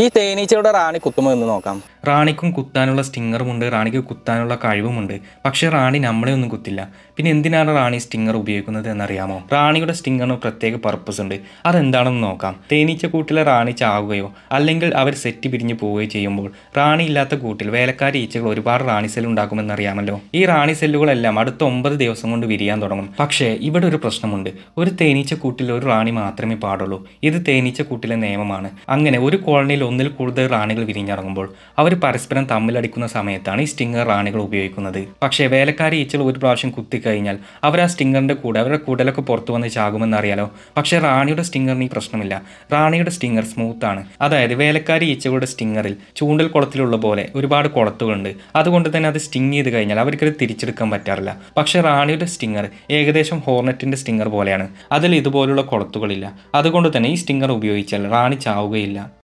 ഈ തേനീച്ചയുടെ റാണി കുത്തുമ്പോൾ എന്ന് നോക്കാം റാണിക്കും കുത്താനുള്ള സ്റ്റിങ്ങറുമുണ്ട് റാണിക്ക് കുത്താനുള്ള കഴിവുമുണ്ട് പക്ഷേ റാണി നമ്മളെ ഒന്നും കുത്തില്ല പിന്നെ എന്തിനാണ് റാണി സ്റ്റിങ്ങർ ഉപയോഗിക്കുന്നത് എന്നറിയാമോ റാണിയുടെ സ്റ്റിങ്ങറിന് പ്രത്യേക പർപ്പസ് ഉണ്ട് അതെന്താണെന്ന് നോക്കാം തേനീച്ച കൂട്ടിലെ റാണി ചാവുകയോ അല്ലെങ്കിൽ അവർ സെറ്റ് പിരിഞ്ഞു പോവുകയോ ചെയ്യുമ്പോൾ റാണി ഇല്ലാത്ത കൂട്ടിൽ വേലക്കാരി ഈച്ചകൾ ഒരുപാട് റാണി സെൽ ഉണ്ടാക്കുമെന്ന് അറിയാമല്ലോ ഈ റാണി സെല്ലുകളെല്ലാം അടുത്ത ഒമ്പത് ദിവസം കൊണ്ട് വിരിയാൻ തുടങ്ങും പക്ഷേ ഇവിടെ ഒരു പ്രശ്നമുണ്ട് ഒരു തേനീച്ച കൂട്ടിൽ ഒരു റാണി മാത്രമേ പാടുള്ളൂ ഇത് തേനീച്ച കൂട്ടിലെ നിയമമാണ് അങ്ങനെ ഒരു കോളനിയിൽ ഒന്നിൽ കൂടുതൽ റാണികൾ വിരിഞ്ഞിറങ്ങുമ്പോൾ അവർ പരസ്പരം തമ്മിലടിക്കുന്ന സമയത്താണ് ഈ സ്റ്റിങ്ങർ റാണികൾ ഉപയോഗിക്കുന്നത് പക്ഷേ വേലക്കാരി ഈച്ചകൾ ഒരു പ്രാവശ്യം കുത്തിക്കഴിഞ്ഞാൽ അവർ ആ സ്റ്റിങ്ങറിന്റെ കൂടെ അവരുടെ കൂടലൊക്കെ പുറത്തു വന്ന് ചാകുമെന്ന് അറിയാലോ പക്ഷേ റാണിയുടെ സ്റ്റിങ്ങറിന് ഈ പ്രശ്നമില്ല റാണിയുടെ സ്റ്റിങ്ങർ സ്മൂത്ത് ആണ് അതായത് വേലക്കാരി ഈച്ചകളുടെ സ്റ്റിങ്ങറിൽ ചൂണ്ടൽ കുളത്തിലുള്ള പോലെ ഒരുപാട് കുളത്തുകളുണ്ട് അതുകൊണ്ട് തന്നെ അത് സ്റ്റിങ് ചെയ്ത് കഴിഞ്ഞാൽ അവർക്കത് തിരിച്ചെടുക്കാൻ പറ്റാറില്ല പക്ഷേ റാണിയുടെ സ്റ്റിങ്ങർ ഏകദേശം ഹോർണറ്റിന്റെ സ്റ്റിങ്ങർ പോലെയാണ് അതിൽ ഇതുപോലുള്ള കുളത്തുകളില്ല അതുകൊണ്ട് തന്നെ ഈ സ്റ്റിങ്ങർ ഉപയോഗിച്ചാൽ റാണി ചാവുകയില്ല